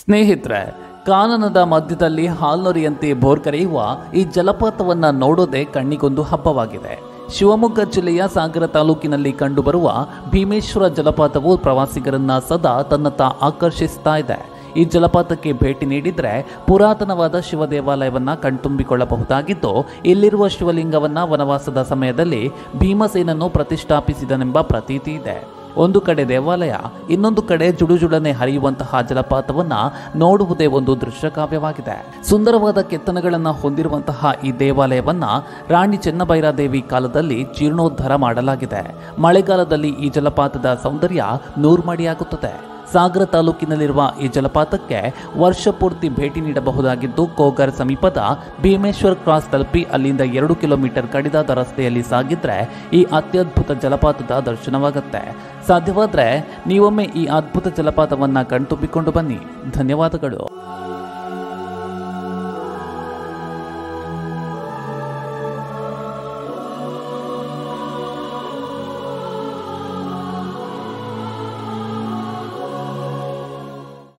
ಸ್ನೇಹಿತರೆ ಕಾನನದ ಮಧ್ಯದಲ್ಲಿ ಹಾಲ್ನೊರಿಯಂತೆ ಬೋರ್ಕರೆಯುವ ಈ ಜಲಪಾತವನ್ನ ನೋಡೋದೇ ಕಣ್ಣಿಗೊಂದು ಹಬ್ಬವಾಗಿದೆ ಶಿವಮೊಗ್ಗ ಜಿಲ್ಲೆಯ ಸಾಗರ ತಾಲೂಕಿನಲ್ಲಿ ಕಂಡುಬರುವ ಭೀಮೇಶ್ವರ ಜಲಪಾತವು ಪ್ರವಾಸಿಗರನ್ನ ಸದಾ ತನ್ನತ್ತ ಆಕರ್ಷಿಸ್ತಾ ಇದೆ ಈ ಜಲಪಾತಕ್ಕೆ ಭೇಟಿ ನೀಡಿದ್ರೆ ಪುರಾತನವಾದ ಶಿವ ದೇವಾಲಯವನ್ನ ಕಣ್ತುಂಬಿಕೊಳ್ಳಬಹುದಾಗಿದ್ದು ಇಲ್ಲಿರುವ ಶಿವಲಿಂಗವನ್ನ ವನವಾಸದ ಸಮಯದಲ್ಲಿ ಭೀಮಸೇನನ್ನು ಪ್ರತಿಷ್ಠಾಪಿಸಿದನೆಂಬ ಪ್ರತೀತಿ ಇದೆ ಒಂದು ಕಡೆ ದೇವಾಲಯ ಇನ್ನೊಂದು ಕಡೆ ಜುಡುಜುಡನೆ ಹರಿಯುವಂತಹ ಜಲಪಾತವನ್ನ ನೋಡುವುದೇ ಒಂದು ದೃಶ್ಯ ಕಾವ್ಯವಾಗಿದೆ ಸುಂದರವಾದ ಕೆತ್ತನೆಗಳನ್ನ ಹೊಂದಿರುವಂತಹ ಈ ದೇವಾಲಯವನ್ನ ರಾಣಿ ಚೆನ್ನಭೈರಾದೇವಿ ಕಾಲದಲ್ಲಿ ಜೀರ್ಣೋದ್ಧಾರ ಮಾಡಲಾಗಿದೆ ಮಳೆಗಾಲದಲ್ಲಿ ಈ ಜಲಪಾತದ ಸೌಂದರ್ಯ ನೂರ್ಮಡಿಯಾಗುತ್ತದೆ ಸಾಗರ ತಾಲೂಕಿನಲ್ಲಿರುವ ಈ ಜಲಪಾತಕ್ಕೆ ವರ್ಷ ಪೂರ್ತಿ ಭೇಟಿ ನೀಡಬಹುದಾಗಿದ್ದು ಕೋಗರ್ ಸಮೀಪದ ಭೀಮೇಶ್ವರ್ ಕ್ರಾಸ್ ತಲುಪಿ ಅಲ್ಲಿಂದ ಎರಡು ಕಿಲೋಮೀಟರ್ ಕಡಿದಾದ ರಸ್ತೆಯಲ್ಲಿ ಸಾಗಿದ್ರೆ ಈ ಅತ್ಯದ್ಭುತ ಜಲಪಾತದ ದರ್ಶನವಾಗುತ್ತೆ ಸಾಧ್ಯವಾದ್ರೆ ನೀವೊಮ್ಮೆ ಈ ಅದ್ಭುತ ಜಲಪಾತವನ್ನ ಕಣ್ತುಂಬಿಕೊಂಡು ಬನ್ನಿ ಧನ್ಯವಾದಗಳು